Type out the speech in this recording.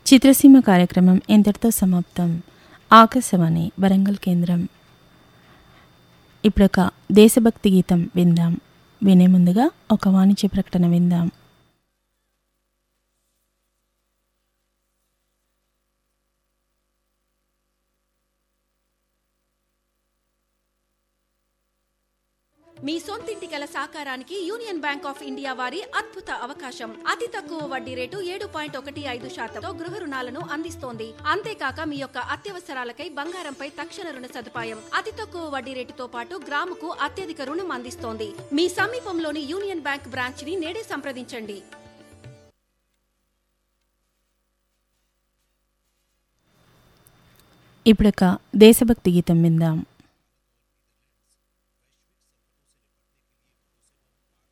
చిత్రసీమ కార్యక్రమం ఇంతటితో సమాప్తం ఆకాశవాణి వరంగల్ కేంద్రం ఇప్పుడొక దేశభక్తి గీతం విందాం వినే ముందుగా ఒక వాణిజ్య ప్రకటన విందాం మీ సొంతింటి కల సాకారానికి యూనియన్ బ్యాంక్ ఆఫ్ ఇండియా వారి అద్భుత అవకాశం అతి తక్కువ వడ్డీ రేటు ఏడు పాయింట్ ఒకటి ఐదు శాతంతో గృహ రుణాలను అందిస్తోంది అంతేకాక మీ యొక్క అత్యవసరాలకై బంగారంపై తక్షణ రుణ సదుపాయం అతి తక్కువ వడ్డీ రేటుతో పాటు గ్రాముకు అత్యధిక రుణం అందిస్తోంది మీ సమీపంలోని యూనియన్ బ్యాంక్ బ్రాంచ్ ని నేడే సంప్రదించండి ఇప్పుడొక దేశభక్తి గీతం విందాం